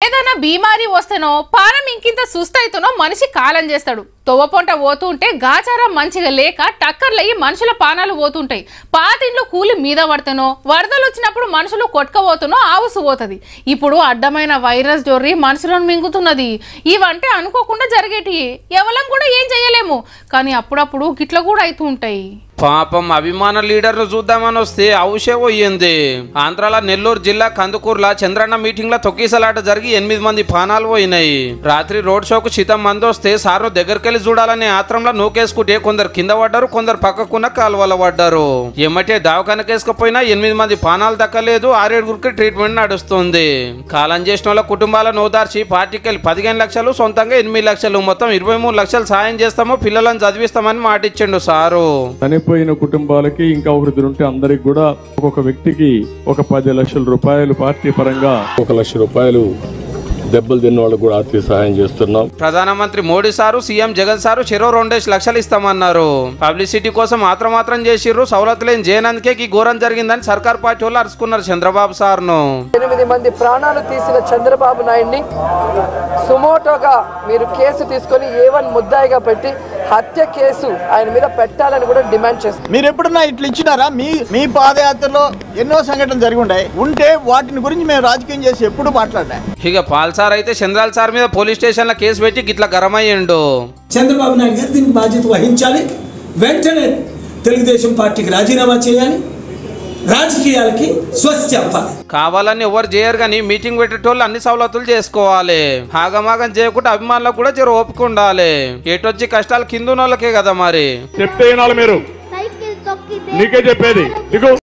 ఏదైనా బీమారీ వస్తేనో పానం ఇంకింత సుస్తైతేనో మనిషి కాలం చేస్తాడు తొవ్వపొంట పోతుంటే గాచారం మంచిగా లేక టక్కర్లయ్యి మనుషుల పానాలు పోతుంటాయి పాతిండ్లు కూలి మీద పడితేనో వరదలు వచ్చినప్పుడు మనుషులు కొట్టుకపోతునో ఆవుసు పోతుంది ఇప్పుడు అడ్డమైన వైరస్ జొర్రి మనుషులను మింగుతున్నది ఇవంటే అనుకోకుండా జరిగేటి ఎవలం కూడా ఏం చేయలేము కానీ అప్పుడప్పుడు గిట్ల కూడా అవుతూ ఉంటాయి పాపం అభిమాన లీడర్ను చూద్దామని వస్తే అవుషే పోయింది ఆంధ్రాల నెల్లూరు జిల్లా కందుకూరుల చంద్రన్న మీటింగ్ లో తొక్కిసలాట జరిగి ఎనిమిది మంది పానాలు పోయినాయి రాత్రి రోడ్ షోకు శీతం మంది వస్తే సార్ను దగ్గరికెళ్ళి చూడాలనే ఆత్రంలో నూకేసుకుంటే కొందరు కింద పడ్డారు కొందరు పక్కకున్న కాలువల పడ్డారు ఎమ్మటే దవాఖానకేసుకపోయినా ఎనిమిది మంది పానాలు దక్కలేదు ఆరేడుగురికి ట్రీట్మెంట్ నడుస్తుంది కాలం చేసిన వాళ్ళ కుటుంబాలను ఓదార్చి పార్టీకెళ్ళి పదిహేను లక్షలు సొంతంగా ఎనిమిది లక్షలు మొత్తం ఇరవై మూడు లక్షలు సాయం చేస్తాము పిల్లలను చదివిస్తామని మాటిచ్చిండు సారు చనిపోయిన కుటుంబాలకి ఇంకా ఒకరిద్దరు ఉంటే అందరికి కూడా ఒక్కొక్క వ్యక్తికి ఒక పది లక్షల రూపాయలు పార్టీ పరంగా ఒక లక్ష రూపాయలు దెబ్బలు తిన్న వాళ్ళకు కూడా ఆర్థిక సహాయం చేస్తున్నాం ప్రధానమంత్రి Modi sir CM Jagan sir చెరో రెండేసి లక్షలు ఇస్తామన్నారు పబ్లిసిటీ కోసం మాత్రం మాత్రం చేసిర్రు సవలతులేని చేయనందుకే ఈ ఘోరం జరిగిందని సర్కార్ పార్టీ వాళ్ళు అరుచుకున్నారు చంద్రబాబు సార్ను ఎనిమిది మంది ప్రాణాలు తీసిన చంద్రబాబు నాయుడిని సుమోటోగా మీరు కేసు తీసుకొని ఏ వన్ ముద్దాయిగా పెట్టి హత్య కేసు ఆయన మీద పెట్టాలని కూడా డిమాండ్ చేస్తారు మీరు ఎప్పుడన్నా ఇట్లా ఇచ్చినారా మీ మీ పాదయాత్రలో ఎన్నో సంఘటనలు జరిగి ఉన్నాయి ఉంటే వాటిని గురించి మేము రాజకీయం చేసి ఎప్పుడు మాట్లాడా ఇక పాల్ సార్ అయితే చంద్రాల సార్ మీద పోలీస్ స్టేషన్లో కేసు పెట్టి గిట్ల గరమయ్యిండు చంద్రబాబు నాయుడు గారు దీనికి బాధ్యత వహించాలి వెంటనే తెలుగుదేశం పార్టీకి రాజీనామా చేయాలి రాజకీయాలకి స్వస్తి చెప్పాలి కావాలని ఎవరు చేయరు కానీ మీటింగ్ పెట్టేటోళ్ళు అన్ని సవలతులు చేసుకోవాలి ఆగమాగం చేయకుండా అభిమానులకు కూడా జర ఓపిక ఉండాలి ఎటొచ్చి కష్టాలు కింద ఉన్న వాళ్ళకే కదా మరి చెప్తే వినాలి మీరు నీకే చెప్పేది దిగు